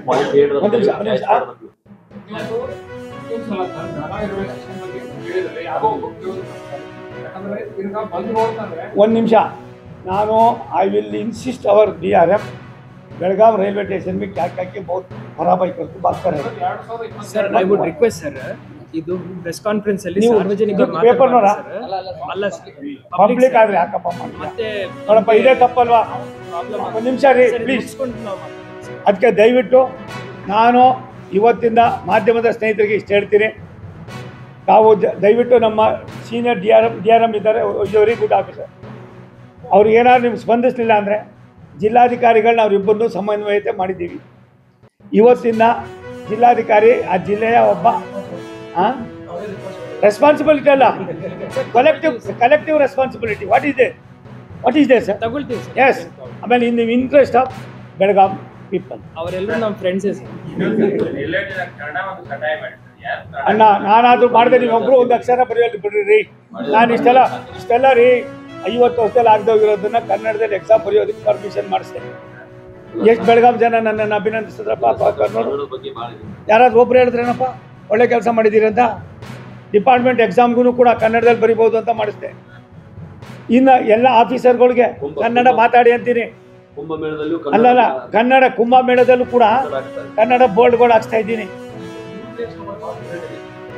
Point ಒಂದ್ ನಿಮಿಷ, ಒಂದ್ ನಿಮಿಷ. ಇವತ್ತು ಒಂದ್ಸಲ ಸರ್ ಜ್ಞಾನ ಇರುವೆ section ಬಗ್ಗೆ ಹೇಳಿದ್ರೆ ಯಾರೋ ಒಬ್ಬ ಕೇಳಿದ್ರು ಸರ್. ಯಾಕಂದ್ರೆ ಇದನ್ನ ಬಂದು ನೋಡ್ತಂದ್ರೆ ಒಂದು ನಿಮಿಷ ನಾನು I will insist our D R F Belgaum railway station में क्या क्या के बहुत खराब आई करके बात कर रहे हैं ಎರಡ್ ಸಾವಿರದ sir I would request sir ಇದು ಪ್ರೆಸ್ ಕಾನ್ಫರೆನ್ಸ್ ಅಲ್ಲಿ ನೀವು ಸಾರ್ವಜನಿಕರು ಇದು paper ನೋಡ? ಮಾತಾಡ್ಬಾರ್ದು sir. ಅಲ್ಲ sir. Public sir. ಆದ್ರೆ ಯಾಕಪ್ಪ ಮಾಡಿ ಮತ್ತೆ ನೋಡಪ್ಪ ಇದೇ ತಪ್ಪಲ್ವಾ ಪ್ರಾಬ್ಲಮ್ ಒಂದು ನಿಮಿಷ ರೀ ಪ್ಲೀಸ್ ಮುಗಿಸ್ಕೊಂಡು ನಾವು ಮಾತಾಡ್ತೀವಿ sir. ಅದಕ್ಕೆ ದಯವಿಟ್ಟು ನಾನು ಇವತ್ತಿಂದ ಮಾಧ್ಯಮದ ಸ್ನೇಹಿತರಿಗೆ ಇಷ್ಟು ಹೇಳ್ತೀನಿ ತಾವು ದ- ದಯವಿಟ್ಟು ನಮ್ಮ senior D R M D R M ಇದ್ದಾರೆ ವೆರಿ ಗುಡ್ ಆಫೀಸರ್ ಅವ್ರು ಏನಾದ್ರು ನಿಮ್ಗೆ ಸ್ಪಂದಿಸಲಿಲ್ಲ ಅಂದರೆ ಜಿಲ್ಲಾಧಿಕಾರಿಗಳನ್ನ ಅವರಿಬ್ಬರನ್ನೂ ಸಮನ್ವಯತೆ ಮಾಡಿದ್ದೀವಿ ಇವತ್ತಿಂದ ಜಿಲ್ಲಾಧಿಕಾರಿ ಆ ಜಿಲ್ಲೆಯ ಒಬ್ಬ ರೆಸ್ಪಾನ್ಸಿಬಿಲಿಟಿ ಅಲ್ಲ collective collective responsibility what is there what is there sir ತಗೊಳ್ತೀವಿ ಸರ್ ಎಸ್ ಆಮೇಲೆ in the interest of Belgaum people ಅವರೆಲ್ಲರೂ ನಮ್ಮ ಫ್ರೆಂಡ್ಸೇ ಸರ್ ಕನ್ನಡ ಒಂದು ಕಡ್ಡಾಯ ಮಾಡಿ ಯಾರು ಅಣ್ಣ ನಾನಾದ್ರೂ ಮಾಡಿದೆ ನೀವು ಒಬ್ರು ಒಂದು ಅಕ್ಷರ ಬರೆಯೋದು ಬಿಡ್ರಿ ರೀ ನಾನು ಇಷ್ಟೆಲ್ಲ ಇಷ್ಟೆಲ್ಲ ರೀ ಐವತ್ತು ವರ್ಷದಲ್ಲಿ ಆಗದೋಗಿರೋದನ್ನ ಕನ್ನಡದಲ್ಲಿ ಎಕ್ಸಾಮ್ ಬರೆಯೋದಕ್ಕೆ ಪರ್ಮಿಷನ್ ಮಾಡಿಸ್ದೆ ಎಷ್ಟು ಬೆಳಗಾಂ ಜನ ನನ್ನನ್ನು ಅಭಿನಂದಿಸಿದ್ರಪ್ಪ ಪಾಪ ನೋಡು ಕನ್ನಡದ ಬಗ್ಗೆ ಭಾಳ ಇದೆ ಯಾರಾದ್ರು ಒಬ್ರು ಹೇಳಿದ್ರೇನಪ್ಪ ಒಳ್ಳೆ ಕೆಲಸ ಮಾಡಿದ್ದೀರಿ ಅಂತ ಡಿಪಾರ್ಟ್ಮೆಂಟ್ ಎಕ್ಸಾಮ್ಗೂ ಕೂಡ ಕನ್ನಡದಲ್ಲಿ ಬರಿಬೋದು ಅಂತ ಮಾಡಿಸ್ದೆ ಇನ್ನು ಎಲ್ಲ ಆಫೀಸರ್ಗಳಿಗೆ ಕನ್ನಡ ಮಾತಾಡಿ ಅಂತೀನಿ ಕುಂಭಮೇಳದಲ್ಲೂ ಅಲ್ಲಲ್ಲ ಕನ್ನಡ ಕುಂಭಮೇಳದಲ್ಲೂ ಕೂಡ ಆಗ್ತಾರೆ ಕನ್ನಡ ಬೋರ್ಡ್ಗಳು ಹಾಕ್ಸ್ತಾ ಇದ್ದೀನಿ